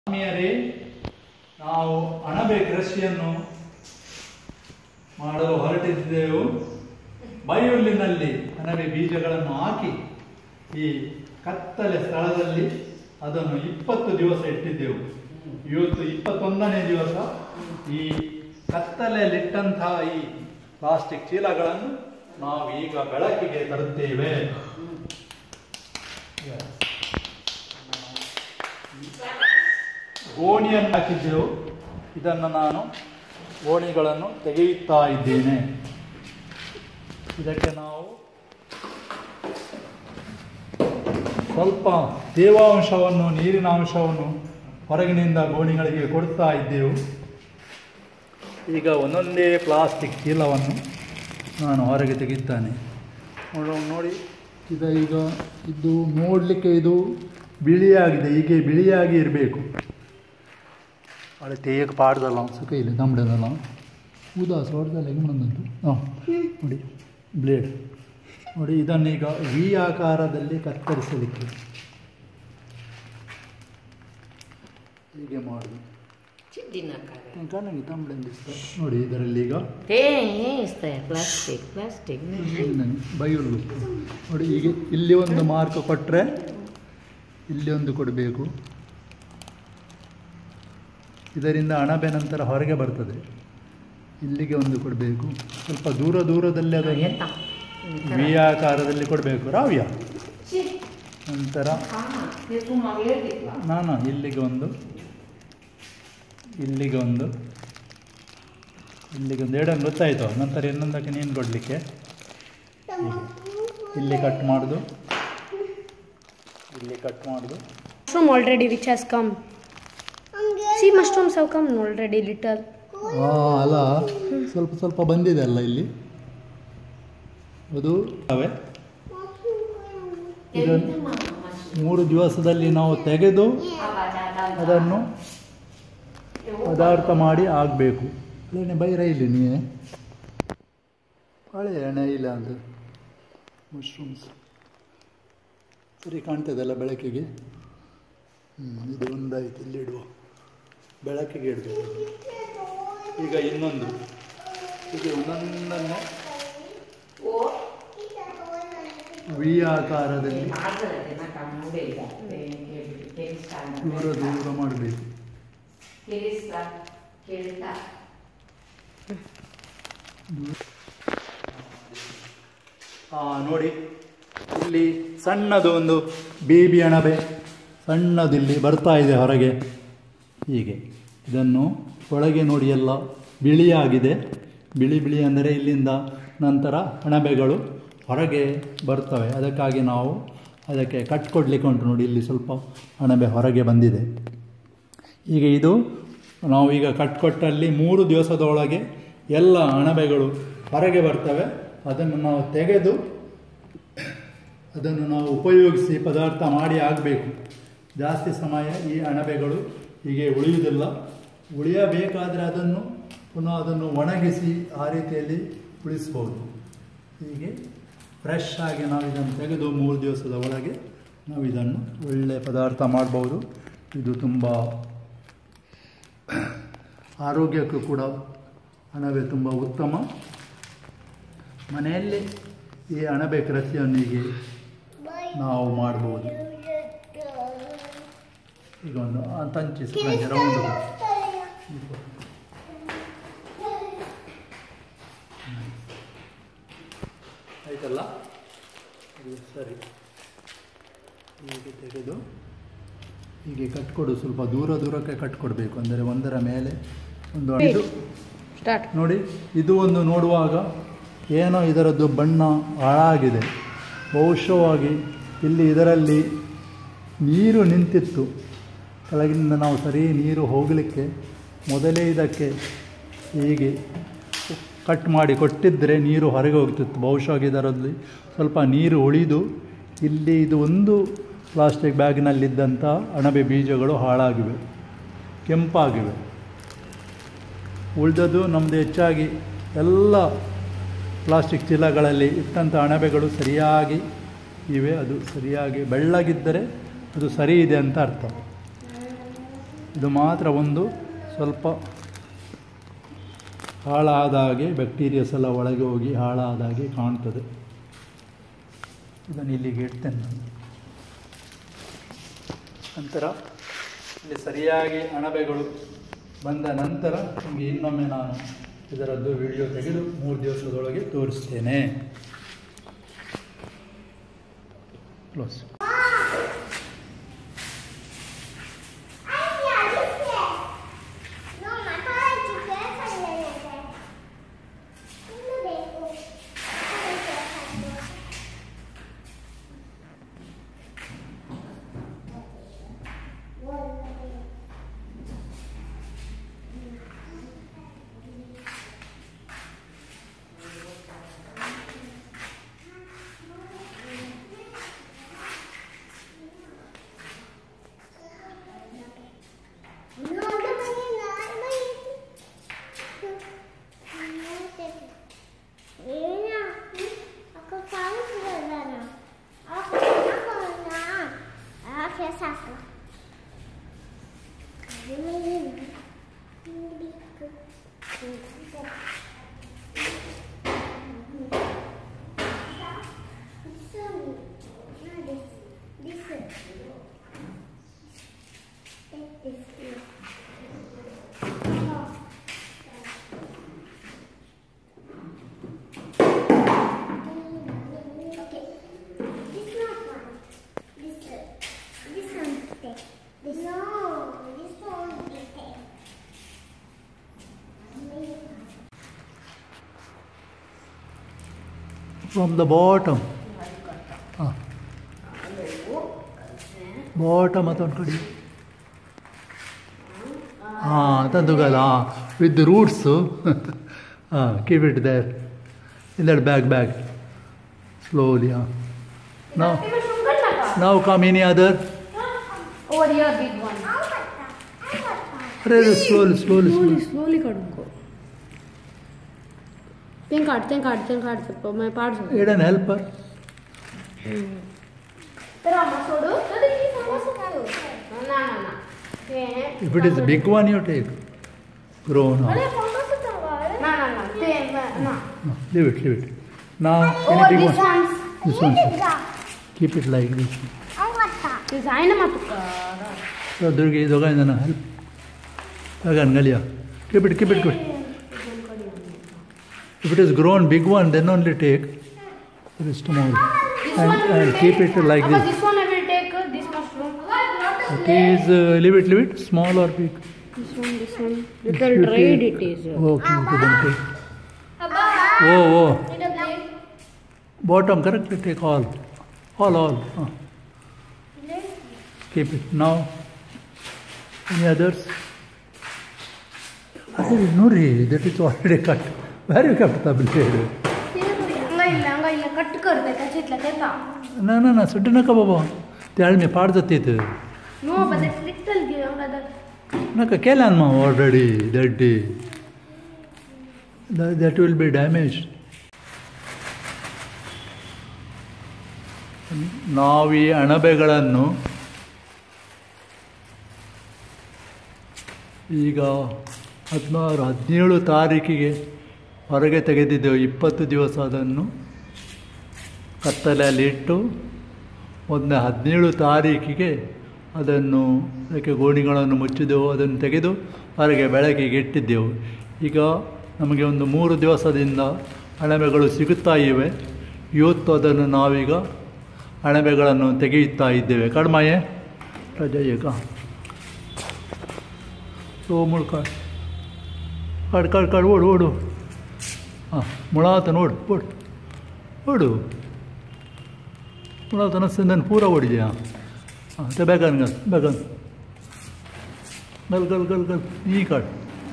ಆತ್ಮೀಯರೇ ನಾವು ಅಣಬೆ ಕೃಷಿಯನ್ನು ಮಾಡಲು ಹೊರಟಿದ್ದೆವು ಬೈಹುಲ್ಲಿನಲ್ಲಿ ಅಣಬೆ ಬೀಜಗಳನ್ನು ಹಾಕಿ ಈ ಕತ್ತಲೆ ಸ್ಥಳದಲ್ಲಿ ಅದನ್ನು ಇಪ್ಪತ್ತು ದಿವಸ ಇಟ್ಟಿದ್ದೆವು ಇವತ್ತು ಇಪ್ಪತ್ತೊಂದನೇ ದಿವಸ ಈ ಕತ್ತಲೆಯಲ್ಲಿಟ್ಟಂತಹ ಈ ಪ್ಲಾಸ್ಟಿಕ್ ಚೀಲಗಳನ್ನು ನಾವು ಈಗ ಬೆಳಕಿಗೆ ತರುತ್ತೇವೆ ಗೋಣಿಯನ್ನು ಹಾಕಿದ್ದೆವು ಇದನ್ನು ನಾನು ಗೋಣಿಗಳನ್ನು ತೆಗೆಯುತ್ತಾ ಇದ್ದೇನೆ ಇದಕ್ಕೆ ನಾವು ಸ್ವಲ್ಪ ತೇವಾಂಶವನ್ನು ನೀರಿನ ಅಂಶವನ್ನು ಹೊರಗಿನಿಂದ ಗೋಣಿಗಳಿಗೆ ಕೊಡ್ತಾ ಇದ್ದೆವು ಈಗ ಒಂದೊಂದೇ ಪ್ಲಾಸ್ಟಿಕ್ ಚೀಲವನ್ನು ನಾನು ಹೊರಗೆ ತೆಗಿತಾನೆ ನೋಡೋ ನೋಡಿ ಇದು ಈಗ ಇದು ನೋಡಲಿಕ್ಕೆ ಇದು ಬಿಳಿಯಾಗಿದೆ ಹೀಗೆ ಬಿಳಿಯಾಗಿ ಇರಬೇಕು ಅಳೆ ತೇಯಕ್ಕೆ ಪಾಡ್ದಲ್ಲ ಸುಖ ಇಲ್ಲ ದಮ್ಡದಲ್ಲ ಉದಾಸ ಹೊಡೆದಲ್ಲ ಹೆಂಗೆ ಬಂದಂತು ಹಾಂ ನೋಡಿ ಬ್ಲೇಡ್ ನೋಡಿ ಇದನ್ನೀಗ ವಿ ಆಕಾರದಲ್ಲಿ ಕತ್ತರಿಸಲಿಕ್ಕೆ ಹೀಗೆ ಮಾಡುದು ಚಿಡ್ಡಿನಕ್ಕಾಗ ಕಣ್ಣಿಗೆ ತಂಬಳೆಂದಿಸ್ತಾರೆ ನೋಡಿ ಇದರಲ್ಲಿ ಈಗ ಏ ಇಸ್ತಾಯ ಪ್ಲಾಸ್ಟಿಕ್ ಪ್ಲಾಸ್ಟಿಕ್ ಬೈಯುಳ್ಳು ನೋಡಿ ಈಗ ಇಲ್ಲಿ ಒಂದು ಮಾರ್ಕ್ ಕೊಟ್ಟರೆ ಇಲ್ಲಿ ಒಂದು ಕೊಡಬೇಕು ಇದರಿಂದ ಅಣಬೆ ನಂತರ ಹೊರಗೆ ಬರ್ತದೆ ಇಲ್ಲಿಗೆ ಒಂದು ಕೊಡಬೇಕು ಸ್ವಲ್ಪ ದೂರ ದೂರದಲ್ಲಿ ಅದನ್ನು ಎಂತ ವಿ ಆಕಾರದಲ್ಲಿ ಕೊಡಬೇಕು ರಾವ್ಯ ನಂತರ ನಾನು ಇಲ್ಲಿಗೆ ಒಂದು ಇಲ್ಲಿಗೆ ಒಂದು ಇಲ್ಲಿಗೆ ಒಂದು ಎರಡನ್ನು ಗೊತ್ತಾಯಿತು ನಂತರ ಇನ್ನೊಂದಕ್ಕೆ ನೀನು ಕೊಡಲಿಕ್ಕೆ ಇಲ್ಲಿ ಕಟ್ ಮಾಡೋದು ಇಲ್ಲಿ ಕಟ್ ಮಾಡೋದು mushroom already which has come. See mushrooms have come already little. ಹಾಂ ಅಲ್ಲ ಸ್ವಲ್ಪ ಸ್ವಲ್ಪ ಬಂದಿದೆ ಅಲ್ಲ ಇಲ್ಲಿ ಅದು ಅವೆ ಇದನ್ನು ಮೂರು ದಿವಸದಲ್ಲಿ ನಾವು ತೆಗೆದು ಅದನ್ನು ಪದಾರ್ಥ ಮಾಡಿ ಆಗಬೇಕು ಅಲ್ಲೇ ಬೈರ ಇಲ್ಲಿ ನೀವೇ ಹಳೆ ಎಣ್ಣೆ ಇಲ್ಲ ಅಂತ ಮಶ್ರೂಮ್ಸ್ ಸರಿ ಕಾಣ್ತದಲ್ಲ ಬೆಳಕಿಗೆ ಹ್ಞೂ ಇದು ಒಂದಾಯ್ತು ಇಲ್ಲಿ ಇಡುವ ಬೆಳಕಿಗೆ ಇಡಬೇಕು ಈಗ ಇನ್ನೊಂದು ಹೀಗೆ ಒಂದೊಂದನ್ನು ವಿ ಆಕಾರದಲ್ಲಿ ದೂರ ದೂರ ಮಾಡಬೇಕು ಹಾಂ ನೋಡಿ ಇಲ್ಲಿ ಸಣ್ಣದು ಒಂದು ಬೇಬಿ ಅಣಬೆ ಸಣ್ಣದಿಲ್ಲಿ ಬರ್ತಾ ಇದೆ ಹೊರಗೆ ಹೀಗೆ ಇದನ್ನು ಒಳಗೆ ನೋಡಿ ಎಲ್ಲ ಬಿಳಿಯಾಗಿದೆ ಬಿಳಿ ಬಿಳಿ ಅಂದರೆ ಇಲ್ಲಿಂದ ನಂತರ ಅಣಬೆಗಳು ಹೊರಗೆ ಬರ್ತವೆ ಅದಕ್ಕಾಗಿ ನಾವು ಅದಕ್ಕೆ ಕಟ್ ಕೊಡಲಿಕ್ಕೆ ಉಂಟು ನೋಡಿ ಇಲ್ಲಿ ಸ್ವಲ್ಪ ಅಣಬೆ ಹೊರಗೆ ಬಂದಿದೆ ಈಗ ಇದು ನಾವು ಈಗ ಕಟ್ಕೊಟ್ಟಲ್ಲಿ ಮೂರು ದಿವಸದೊಳಗೆ ಎಲ್ಲ ಅಣಬೆಗಳು ಹೊರಗೆ ಬರ್ತವೆ ಅದನ್ನು ನಾವು ತೆಗೆದು ಅದನ್ನು ನಾವು ಉಪಯೋಗಿಸಿ ಪದಾರ್ಥ ಮಾಡಿ ಆಗಬೇಕು ಜಾಸ್ತಿ ಸಮಯ ಈ ಅಣಬೆಗಳು ಹೀಗೆ ಉಳಿಯುವುದಿಲ್ಲ ಉಳಿಯಬೇಕಾದರೆ ಅದನ್ನು ಪುನಃ ಅದನ್ನು ಒಣಗಿಸಿ ಆ ರೀತಿಯಲ್ಲಿ ಉಳಿಸ್ಬೋದು ಹೀಗೆ ಫ್ರೆಶ್ ಆಗಿ ನಾವು ಇದನ್ನು ತೆಗೆದು ಮೂರು ದಿವಸದ ಒಳಗೆ ನಾವು ಇದನ್ನು ಒಳ್ಳೆಯ ಪದಾರ್ಥ ಮಾಡ್ಬೋದು ಇದು ತುಂಬ ಆರೋಗ್ಯಕ್ಕೂ ಕೂಡ ಅಣಬೆ ತುಂಬ ಉತ್ತಮ ಮನೆಯಲ್ಲಿ ಈ ಅಣಬೆ ಕೃಷಿಯನ್ನು ಹೀಗೆ ನಾವು ಮಾಡ್ಬೋದು ಈಗ ಒಂದು ಆ ತಂಚಿ ನನಗೆ ರೌಂಡ್ ಆಯ್ತಲ್ಲ ಇದು ಸರಿ ಹೀಗೆ ತೆಗೆದು ಹೀಗೆ ಕಟ್ಕೊಡು ಸ್ವಲ್ಪ ದೂರ ದೂರಕ್ಕೆ ಕಟ್ಕೊಡ್ಬೇಕು ಅಂದರೆ ಒಂದರ ಮೇಲೆ ಒಂದು ಇದು Start. ನೋಡಿ ಇದು ಒಂದು ನೋಡುವಾಗ ಏನೋ ಇದರದ್ದು ಬಣ್ಣ ಹಾಳಾಗಿದೆ ಬಹುಶಃವಾಗಿ ಇಲ್ಲಿ ಇದರಲ್ಲಿ ನೀರು ನಿಂತಿತ್ತು ಕೆಳಗಿನಿಂದ ನಾವು ಸರಿ ನೀರು ಹೋಗಲಿಕ್ಕೆ ಮೊದಲೇ ಇದಕ್ಕೆ ಹೀಗೆ ಕಟ್ ಮಾಡಿ ಕೊಟ್ಟಿದ್ದರೆ ನೀರು ಹೊರಗೆ ಹೋಗ್ತಿತ್ತು ಬಹುಶಃ ಇದರಲ್ಲಿ ಸ್ವಲ್ಪ ನೀರು ಉಳಿದು ಇಲ್ಲಿ ಇದು ಒಂದು ಪ್ಲಾಸ್ಟಿಕ್ ಬ್ಯಾಗ್ನಲ್ಲಿದ್ದಂಥ ಅಣಬೆ ಬೀಜಗಳು ಹಾಳಾಗಿವೆ ಕೆಂಪಾಗಿವೆ ಉಳಿದದ್ದು ನಮ್ಮದು ಹೆಚ್ಚಾಗಿ ಎಲ್ಲ ಪ್ಲಾಸ್ಟಿಕ್ ಚೀಲಗಳಲ್ಲಿ ಇಟ್ಟಂಥ ಅಣಬೆಗಳು ಸರಿಯಾಗಿ ಇವೆ ಅದು ಸರಿಯಾಗಿ ಬೆಳ್ಳಗಿದ್ದರೆ ಅದು ಸರಿ ಇದೆ ಅಂತ ಅರ್ಥ ಇದು ಮಾತ್ರ ಒಂದು ಸ್ವಲ್ಪ ಹಾಳಾದ ಹಾಗೆ ಬ್ಯಾಕ್ಟೀರಿಯಾಸ್ ಎಲ್ಲ ಒಳಗೆ ಹೋಗಿ ಹಾಳಾದ ಹಾಗೆ ಕಾಣ್ತದೆ ಇದನ್ನು ಇಲ್ಲಿಗೆ ಇಡ್ತೇನೆ ನಾನು ನಂತರ ಇಲ್ಲಿ ಸರಿಯಾಗಿ ಅಣಬೆಗಳು ಬಂದ ನಂತರ ನಿಮಗೆ ಇನ್ನೊಮ್ಮೆ ನಾನು ಇದರದ್ದು ವಿಡಿಯೋ ತೆಗೆದು ಮೂರು ದಿವಸದೊಳಗೆ ತೋರಿಸ್ತೇನೆ close Saco. Okay. This not one. This this one take. This no, this one we take. From the bottom ಹಾಂ ಬಾಟಮ್ ಅಂತ ಒಂದು ಕಡೆ ಹಾಂ ತಂದುಗಲ್ಲ ವಿತ್ ರೂಟ್ಸು ಹಾಂ keep it there in that bag bag slowly ಹಾಂ ನಾವು ನಾವು come any other Over here, big one. ಅರೆ slowly slowly Slowly, slowly slowly काढ उनको ते काढ ते काढ ते काढ ते मैं पाड सकतो ಏಡನ್ ಹೆಲ್ಪರ್ तर आम्हा सोडू तर ती समोसा खाऊ ना ना ना ते if it is big one you take grown अरे समोसा चावा ना ना ना ते ना leave it leave it now over any big this one ones this one keep it like this ते जाय ना मग so durgi dogaindana help again galia keep it keep it good if it is grown big one then only take the rest tomorrow and, and keep it like this this this one I will take uh, this mushroom it is uh, leave it leave it small or big this one this one If little you dried take- it is okay okay then take oh oh bottom correctly take all all all huh. keep it now any others ಅರೆ ನೋಡ್ರಿ that is already cut very cut the blade हंगा ಇಲ್ಲ ಹಂಗ ಇಲ್ಲ cut करते त्याच्यातला त्याचा ना ना ना सुट्टी नका बाबा त्यावेळी मी पाड जाते इथं no but that's little give हंगा that नका केला ना मग already that day that will be damage ನಾವು ಈ ಅಣಬೆಗಳನ್ನು ಈಗ ಹದಿನಾರು ಹದಿನೇಳು ತಾರೀಕಿಗೆ ಹೊರಗೆ ತೆಗೆದಿದ್ದೆವು ಇಪ್ಪತ್ತು ದಿವಸ ಅದನ್ನು ಕತ್ತಲೆಯಲ್ಲಿ ಇಟ್ಟು ಒಂದು ಹದಿನೇಳು ತಾರೀಕಿಗೆ ಅದನ್ನು ಅದಕ್ಕೆ ಗೋಣಿಗಳನ್ನು ಮುಚ್ಚಿದೆವು ಅದನ್ನು ತೆಗೆದು ಹೊರಗೆ ಬೆಳಕಿಗೆ ಇಟ್ಟಿದ್ದೆವು ಈಗ ನಮಗೆ ಒಂದು ಮೂರು ದಿವಸದಿಂದ ಅಣಬೆಗಳು ಸಿಗುತ್ತಾ ಇವೆ ಇವತ್ತು ಅದನ್ನು ನಾವೀಗ ಅಣಬೆಗಳನ್ನು ತೆಗೆಯುತ್ತಾ ಇದ್ದೇವೆ ಕಡ್ಮಯೇ ರಜೆ ಈಗ ಸೊ ಮುಳ್ಕ ಕಾಡು ಕಾಡು ಕಾಡು ಓಡು ಓಡು ಹಾಂ ಮುಳಾತ ನೋಡು ಓಡು ಓಡು ಮುಳಾತ ನಸ್ಸಿಂದನ್ನು ಪೂರ ಓಡಿದೆಯಾ ಹಾಂ ते बेगन घाल बेगन घाल घाल घाल घाल ही काढ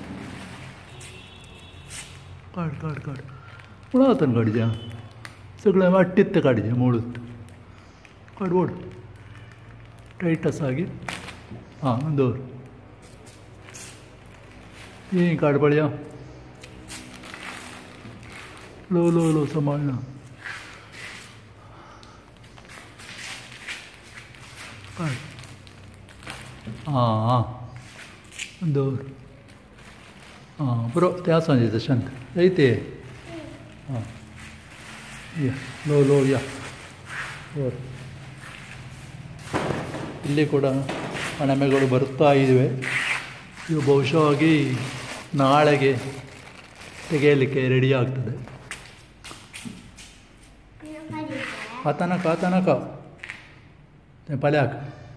काढ काढ काढ मुळातन काढच्या सगळं वाट्टीत ते काढच्या मुळूत काढ ओढ टाईट असं आगी हां दोर ही काढ पळया लो लो लो सांभाळणं काढ हां हां ಒಂದು ಹಾಂ ಬರೋ त्या सांजेचं शांत ಐತೆ ಹಾಂ ಯಾ ಲೋ ಲೋ ಯಾ ಓರ್ ಇಲ್ಲಿ ಕೂಡ ಅಣಮೆಗಳು ಬರ್ತಾ ಇವೆ ಇವು ಬಹುಶಃವಾಗಿ ನಾಳೆಗೆ ತೆಗೆಯಲಿಕ್ಕೆ ರೆಡಿ ಆಗ್ತದೆ You know, ಆತನಕ ಆತನಕ ಪಾಲೆ ಹಾಕು